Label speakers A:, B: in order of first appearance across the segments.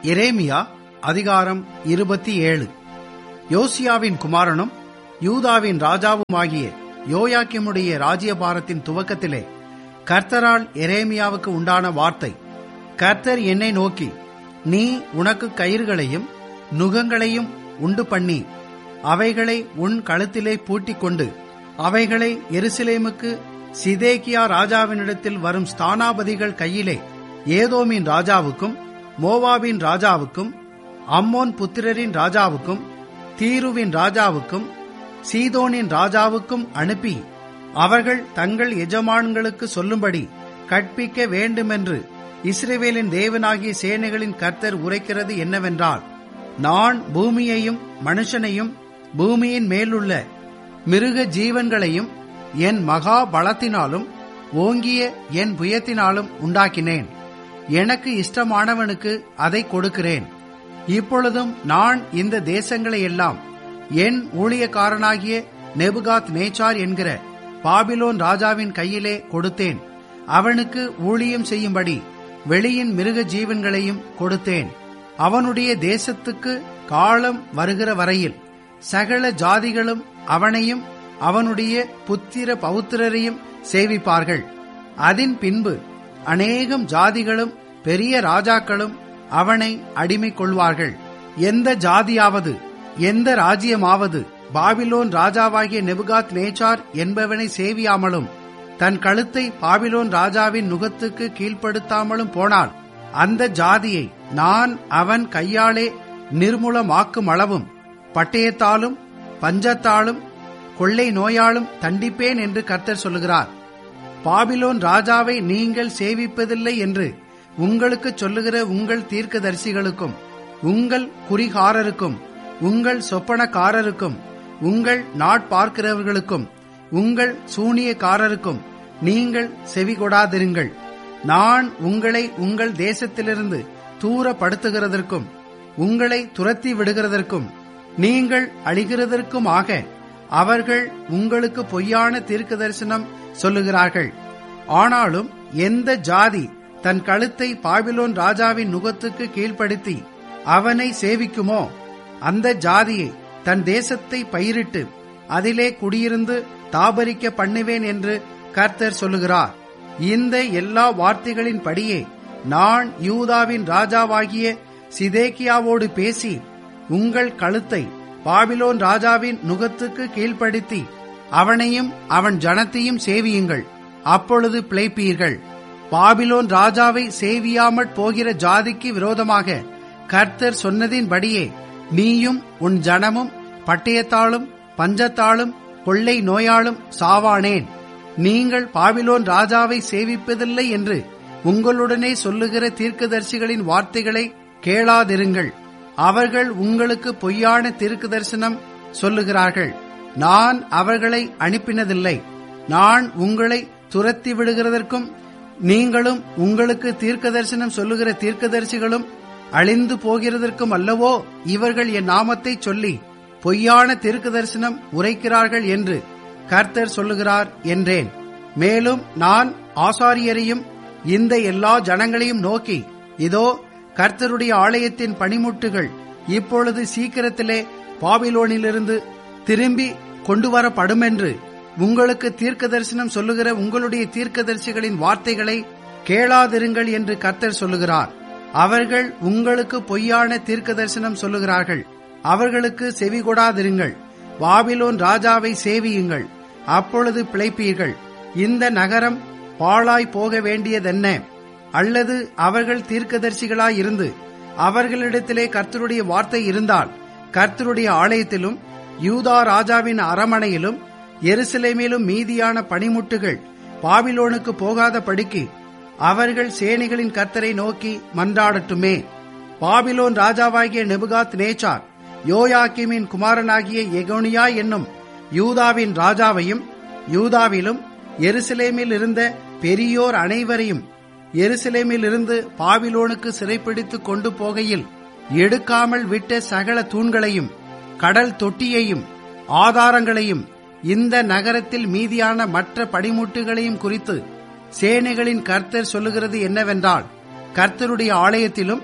A: எரேமியா அதிகாரம் இருபத்தி ஏழு யோசியாவின் குமாரனும் யூதாவின் ராஜாவுமாகிய யோயாக்கிமுடைய ராஜ்யபாரத்தின் துவக்கத்திலே கர்த்தரால் எரேமியாவுக்கு உண்டான வார்த்தை கர்த்தர் என்னை நோக்கி நீ உனக்கு கயிறுகளையும் நுகங்களையும் உண்டு பண்ணி அவைகளை உன் கழுத்திலே பூட்டிக் கொண்டு அவைகளை எருசலேமுக்கு சிதேக்கியா ராஜாவினிடத்தில் வரும் ஸ்தானாபதிகள் கையிலே ஏதோமின் ராஜாவுக்கும் மோவாபின் ராஜாவுக்கும் அம்மோன் புத்திரரின் ராஜாவுக்கும் தீருவின் ராஜாவுக்கும் சீதோனின் ராஜாவுக்கும் அனுப்பி அவர்கள் தங்கள் எஜமான்களுக்கு சொல்லும்படி கற்பிக்க வேண்டுமென்று இஸ்ரேவேலின் தேவனாகிய சேனைகளின் கர்த்தர் உரைக்கிறது என்னவென்றால் நான் பூமியையும் மனுஷனையும் பூமியின் மேலுள்ள மிருக ஜீவன்களையும் என் மகா பலத்தினாலும் ஓங்கிய என் புயத்தினாலும் உண்டாக்கினேன் எனக்கு இஷ்டமானவனுக்கு அதை கொடுக்கிறேன் இப்பொழுதும் நான் இந்த தேசங்களை எல்லாம் என் ஊழியக்காரனாகிய நெபுகாத் நேச்சார் என்கிற பாபிலோன் ராஜாவின் கையிலே கொடுத்தேன் அவனுக்கு ஊழியம் செய்யும்படி வெளியின் மிருக ஜீவன்களையும் கொடுத்தேன் அவனுடைய தேசத்துக்கு காலம் வருகிற வரையில் சகல ஜாதிகளும் அவனையும் அவனுடைய புத்திர பௌத்திரரையும் சேவிப்பார்கள் அதன் பின்பு அநேகம் ஜாதிகளும் பெரிய ராஜாக்களும் அவனை அடிமை கொள்வார்கள் எந்த ஜாதியாவது எந்த ராஜ்யமாவது பாபிலோன் ராஜாவாகிய நெபுகாத் நேச்சார் என்பவனை சேவியாமலும் தன் கழுத்தை பாபிலோன் ராஜாவின் நுகத்துக்கு கீழ்ப்படுத்தாமலும் போனால் அந்த ஜாதியை நான் அவன் கையாலே நிர்மூலமாக்கும் அளவும் பட்டயத்தாலும் பஞ்சத்தாலும் கொள்ளை நோயாலும் தண்டிப்பேன் என்று கர்த்தர் சொல்லுகிறார் பாபிலோன் ராஜாவை நீங்கள் சேவிப்பதில்லை என்று உங்களுக்கு சொல்லுகிற உங்கள் தீர்க்கதரிசிகளுக்கும் உங்கள் குறிகாரருக்கும் உங்கள் சொப்பனக்காரருக்கும் உங்கள் நாட்பார்க்கிறவர்களுக்கும் உங்கள் சூனியக்காரருக்கும் நீங்கள் செவி கொடாதிருங்கள் நான் உங்களை உங்கள் தேசத்திலிருந்து தூரப்படுத்துகிறதற்கும் உங்களை துரத்தி விடுகிறதற்கும் நீங்கள் அழிகிறதற்குமாக அவர்கள் உங்களுக்கு பொய்யான தீர்க்க தரிசனம் சொல்லுகிறார்கள் ஆனாலும் எந்த ஜாதி தன் கழுத்தை பாபிலோன் ராஜாவின் நுகத்துக்கு கீழ்ப்படுத்தி அவனை சேவிக்குமோ அந்த ஜாதியை தன் தேசத்தை பயிரிட்டு அதிலே குடியிருந்து தாபரிக்க பண்ணுவேன் என்று கர்த்தர் சொல்லுகிறார் இந்த எல்லா வார்த்தைகளின் படியே நான் யூதாவின் ராஜாவாகிய சிதேக்கியாவோடு பேசி உங்கள் கழுத்தை பாபிலோன் ராஜாவின் நுகத்துக்கு கீழ்ப்படுத்தி அவனையும் அவன் ஜனத்தையும் சேவியுங்கள் அப்பொழுது பிழைப்பீர்கள் பாபிலோன் ராஜாவை சேவியாமற் போகிற ஜாதிக்கு விரோதமாக கர்த்தர் சொன்னதின்படியே நீயும் உன் ஜனமும் பட்டயத்தாலும் பஞ்சத்தாலும் கொள்ளை நோயாலும் சாவானேன் நீங்கள் பாபிலோன் ராஜாவை சேவிப்பதில்லை என்று உங்களுடனே சொல்லுகிற தீர்க்கதரிசிகளின் வார்த்தைகளை கேளாதிருங்கள் அவர்கள் உங்களுக்கு பொய்யான தீர்க்க தரிசனம் சொல்லுகிறார்கள் நான் அவர்களை அனுப்பினதில்லை நான் உங்களை துரத்தி விடுகிறதற்கும் நீங்களும் உங்களுக்கு தீர்க்க தரிசனம் சொல்லுகிற தீர்க்கதரிசிகளும் அழிந்து போகிறதற்கும் அல்லவோ இவர்கள் என் நாமத்தை சொல்லி பொய்யான தீர்க்க தரிசனம் உரைக்கிறார்கள் என்று கர்த்தர் சொல்லுகிறார் என்றேன் மேலும் நான் ஆசாரியரையும் இந்த எல்லா ஜனங்களையும் நோக்கி இதோ கர்த்தருடைய ஆலயத்தின் பணிமுட்டுகள் இப்பொழுது சீக்கிரத்திலே பாபிலோனிலிருந்து திரும்பி கொண்டு வரப்படும் என்று உங்களுக்கு தீர்க்க தரிசனம் சொல்லுகிற உங்களுடைய தீர்க்கதரிசிகளின் வார்த்தைகளை கேளாதிருங்கள் என்று கர்த்தர் சொல்லுகிறார் அவர்கள் உங்களுக்கு பொய்யான தீர்க்க தரிசனம் சொல்லுகிறார்கள் அவர்களுக்கு செவி கொடாதிருங்கள் பாபிலோன் ராஜாவை சேவியுங்கள் அப்பொழுது பிழைப்பீர்கள் இந்த நகரம் பாழாய் போக வேண்டியதென்ன அல்லது அவர்கள் தீர்க்கதரிசிகளாயிருந்து அவர்களிடத்திலே கர்த்தருடைய வார்த்தை இருந்தால் கர்த்தருடைய ஆலயத்திலும் யூதா ராஜாவின் அரமனையிலும் எருசலேமிலும் மீதியான பனிமுட்டுகள் பாபிலோனுக்கு போகாத படிக்கு அவர்கள் சேனைகளின் கர்த்தரை நோக்கி மன்றாடட்டுமே பாபிலோன் ராஜாவாகிய நெபுகாத் நேச்சார் யோயாக்கிமின் குமாரனாகிய எகோனியா என்னும் யூதாவின் ராஜாவையும் யூதாவிலும் எருசலேமில் இருந்த பெரியோர் அனைவரையும் எருசலேமில் இருந்து பாபிலோனுக்கு சிறைப்பிடித்து கொண்டு போகையில் எடுக்காமல் விட்ட சகல தூண்களையும் கடல் தொட்டியையும் ஆதாரங்களையும் இந்த நகரத்தில் மீதியான மற்ற படிமுட்டுகளையும் குறித்து சேனைகளின் கர்த்தர் சொல்லுகிறது என்னவென்றால் கர்த்தருடைய ஆலயத்திலும்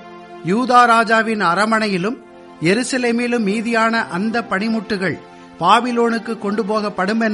A: யூதா ராஜாவின் அரமனையிலும் எருசலேமிலும் மீதியான அந்த பணிமுட்டுகள் பாபிலோனுக்கு கொண்டு போகப்படும்